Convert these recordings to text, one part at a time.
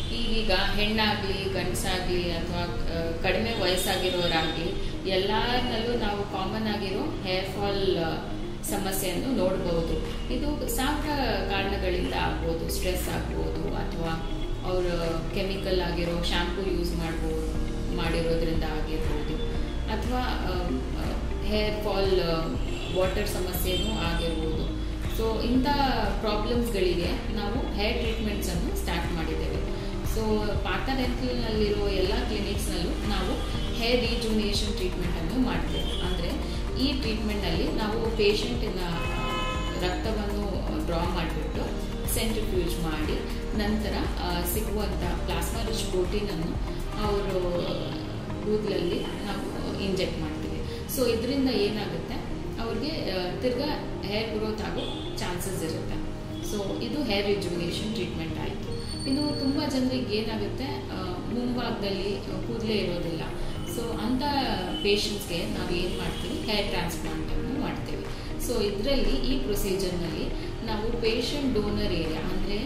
ಈಗೀಗ ಹೆಣ್ಣಾಗ್ಲಿ ಗಂಡಸಾಗ್ಲಿ ಅಥವಾ ಕಡಿಮೆ ವಯಸ್ಸಾಗಿರೋರಾಗ್ಲಿ ಎಲ್ಲರಲ್ಲೂ ನಾವು ಕಾಮನ್ ಆಗಿರೋ ಹೇರ್ ಫಾಲ್ ಸಮಸ್ಯೆಯನ್ನು ನೋಡಬಹುದು ಇದು ಸಾವಿರ ಕಾರಣಗಳಿಂದ ಆಗ್ಬೋದು ಸ್ಟ್ರೆಸ್ ಆಗ್ಬೋದು ಅಥವಾ ಅವರು ಕೆಮಿಕಲ್ ಆಗಿರೋ ಶಾಂಪೂ ಯೂಸ್ ಮಾಡ್ಬೋದು ಮಾಡಿರೋದ್ರಿಂದ ಆಗಿರ್ಬೋದು ಅಥವಾ ಹೇರ್ ಫಾಲ್ ವಾಟರ್ ಸಮಸ್ಯೆನೂ ಆಗಿರ್ಬೋದು ಸೊ ಇಂಥ ಪ್ರಾಬ್ಲಮ್ಸ್ಗಳಿಗೆ ನಾವು ಹೇರ್ ಟ್ರೀಟ್ಮೆಂಟ್ಸನ್ನು ಸ್ಟಾರ್ಟ್ ಮಾಡಿದ್ದೇವೆ ಸೊ ಪಾರ್ಥ ಡೆಂಟಲ್ನಲ್ಲಿರೋ ಎಲ್ಲ ಕ್ಲಿನಿಕ್ಸ್ನಲ್ಲೂ ನಾವು ಹೇರ್ ರಿಜುನೇಷನ್ ಟ್ರೀಟ್ಮೆಂಟನ್ನು ಮಾಡ್ತೇವೆ ಅಂದರೆ ಈ ಟ್ರೀಟ್ಮೆಂಟ್ನಲ್ಲಿ ನಾವು ಪೇಷಂಟಿನ ರಕ್ತವನ್ನು ಡ್ರಾ ಮಾಡಿಬಿಟ್ಟು ಸೆಂಟ್ರಿಫ್ಯೂಜ್ ಮಾಡಿ ನಂತರ ಸಿಗುವಂಥ ಪ್ಲಾಸ್ಮಾ ರಿಚ್ ಪ್ರೋಟೀನನ್ನು ಅವರು ಕೂದಲಲ್ಲಿ ನಾವು ಇಂಜೆಕ್ಟ್ ಮಾಡ್ತೀವಿ ಸೊ ಇದರಿಂದ ಏನಾಗುತ್ತೆ ಅವ್ರಿಗೆ ತಿರ್ಗಾ ಹೇರ್ ಗ್ರೋತ್ ಆಗೋ ಚಾನ್ಸಸ್ ಇರುತ್ತೆ ಸೊ ಇದು ಹೇರ್ ರಿಜುವಿನೇಷನ್ ಟ್ರೀಟ್ಮೆಂಟ್ ಆಯಿತು ಇನ್ನು ತುಂಬ ಜನರಿಗೆ ಏನಾಗುತ್ತೆ ಮುಂಭಾಗದಲ್ಲಿ ಕೂದಲೇ ಇರೋದಿಲ್ಲ ಸೊ ಅಂಥ ಪೇಷಂಟ್ಸ್ಗೆ ನಾವು ಏನು ಮಾಡ್ತೀವಿ ಹೇರ್ ಟ್ರಾನ್ಸ್ಪ್ಲಾಂಟನ್ನು ಮಾಡ್ತೀವಿ ಸೊ ಇದರಲ್ಲಿ ಈ ಪ್ರೊಸೀಜರ್ನಲ್ಲಿ ನಾವು ಪೇಷಂಟ್ ಡೋನರ್ ಏರಿಯಾ ಅಂದರೆ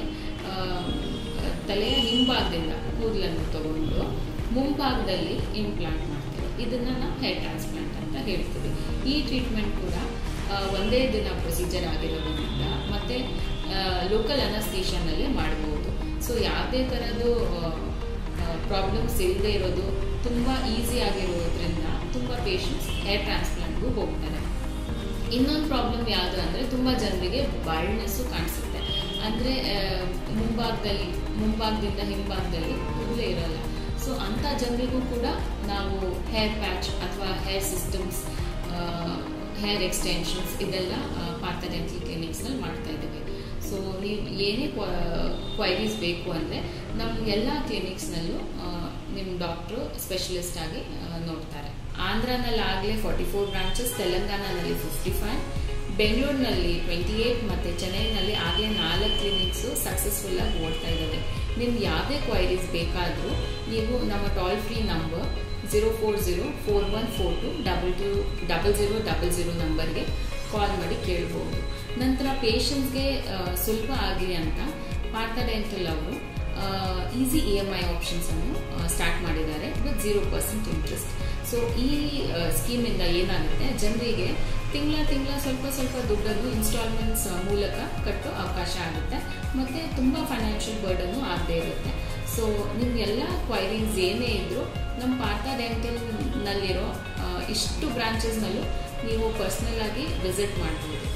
ತಲೆಯ ಹಿಂಭಾಗದಿಂದ ಕೂದಲನ್ನು ತಗೊಂಡು ಮುಂಭಾಗದಲ್ಲಿ ಇಂಪ್ಲಾಂಟ್ ಮಾಡ್ತೀವಿ ಇದನ್ನು ನಾವು ಹೇರ್ ಟ್ರಾನ್ಸ್ಪ್ಲಾಂಟ್ ಅಂತ ಹೇಳ್ತೀವಿ ಈ ಟ್ರೀಟ್ಮೆಂಟ್ ಕೂಡ ಒಂದೇ ದಿನ ಪ್ರೊಸೀಜರ್ ಆಗಿರೋದ್ರಿಂದ ಮತ್ತು ಲೋಕಲ್ ಅನಸ್ಟೇಷನಲ್ಲೇ ಮಾಡ್ಬೋದು ಸೊ ಯಾವುದೇ ಥರದ್ದು ಪ್ರಾಬ್ಲಮ್ಸ್ ಇಲ್ಲದೆ ಇರೋದು ತುಂಬ ಈಸಿ ಆಗಿರೋದ್ರಿಂದ ತುಂಬ ಪೇಷಂಟ್ಸ್ ಹೇರ್ ಟ್ರಾನ್ಸ್ಪ್ಲಾಂಟ್ಗೂ ಹೋಗ್ತಾರೆ ಇನ್ನೊಂದು ಪ್ರಾಬ್ಲಮ್ ಯಾವುದು ಅಂದರೆ ತುಂಬ ಜನರಿಗೆ ಬಾಲ್ಡ್ನೆಸ್ಸು ಕಾಣಿಸುತ್ತೆ ಅಂದರೆ ಮುಂಭಾಗದಲ್ಲಿ ಮುಂಭಾಗದಿಂದ ಹಿಂಭಾಗದಲ್ಲಿ ಕೂದಲೇ ಇರಲ್ಲ ಸೊ ಅಂಥ ಜನರಿಗೂ ಕೂಡ ನಾವು ಹೇರ್ ಪ್ಯಾಚ್ ಅಥವಾ ಹೇರ್ ಸಿಸ್ಟಮ್ಸ್ ಹೇರ್ ಎಕ್ಸ್ಟೆನ್ಷನ್ಸ್ ಇದೆಲ್ಲ ಪಾರ್ಥ ಡೆಂಟಲ್ ಕ್ಲಿನಿಕ್ಸ್ನಲ್ಲಿ ಮಾಡ್ತಾ ಇದ್ದೇವೆ ಸೊ ನೀವು ಏನೇ ಕ್ವೈರೀಸ್ ಬೇಕು ಅಂದರೆ ನಮ್ಮ ಎಲ್ಲ ಕ್ಲಿನಿಕ್ಸ್ನಲ್ಲೂ ನಿಮ್ಮ ಡಾಕ್ಟ್ರು ಸ್ಪೆಷಲಿಸ್ಟ್ ಆಗಿ ನೋಡ್ತಾರೆ ಆಂಧ್ರನಲ್ಲಿ ಆಗಲೇ ಫಾರ್ಟಿ ಫೋರ್ ಬ್ರಾಂಚಸ್ ತೆಲಂಗಾಣನಲ್ಲಿ ಫಿಫ್ಟಿ ಫೈವ್ ಬೆಂಗಳೂರಿನಲ್ಲಿ ಟ್ವೆಂಟಿ ಏಯ್ಟ್ ಮತ್ತು ಚೆನ್ನೈನಲ್ಲಿ ಆಗಲೇ ನಾಲ್ಕು ಕ್ಲಿನಿಕ್ಸು ಸಕ್ಸಸ್ಫುಲ್ಲಾಗಿ ಓಡ್ತಾ ಇದ್ದಾವೆ ನಿಮ್ಗೆ ಯಾವುದೇ ಕ್ವೈರೀಸ್ ಬೇಕಾದರೂ ನೀವು ನಮ್ಮ toll free number zero four zero four one four two double two double zero double zero ನಂಬರ್ಗೆ ಕಾಲ್ ಮಾಡಿ ಕೇಳ್ಬೋದು ನಂತರ ಪೇಷಂಟ್ಸ್ಗೆ ಸುಲಭ ಆಗಲಿ ಅಂತ ಪಾರ್ಥ ಡೆಂಟಲ್ ಅವರು ಈಸಿ ಇ ಎಮ್ ಐ ಆಪ್ಷನ್ಸನ್ನು ಸ್ಟಾರ್ಟ್ ಮಾಡಿದ್ದಾರೆ with zero percent interest so ಈ ಸ್ಕೀಮಿಂದ ಏನಾಗುತ್ತೆ ಜನರಿಗೆ ತಿಂಗಳ ತಿಂಗಳ ಸ್ವಲ್ಪ ಸ್ವಲ್ಪ ದುಡ್ಡನ್ನು ಇನ್ಸ್ಟಾಲ್ಮೆಂಟ್ಸ್ ಮೂಲಕ ಕಟ್ಟೋ ಅವಕಾಶ ಆಗುತ್ತೆ ಮತ್ತು ತುಂಬ ಫೈನಾನ್ಷಿಯಲ್ ಬರ್ಡನ್ನು ಆಗದೇ ಇರುತ್ತೆ ಸೊ ನಿಮಗೆಲ್ಲ ಕ್ವೈರೀಸ್ ಏನೇ ಇದ್ದರೂ ನಮ್ಮ ಪಾರ್ಥ ಡೆಂಟಲ್ನಲ್ಲಿರೋ ಇಷ್ಟು ಬ್ರಾಂಚಸ್ನಲ್ಲೂ ನೀವು ಪರ್ಸ್ನಲ್ ಆಗಿ ವಿಸಿಟ್ ಮಾಡ್ಬೋದು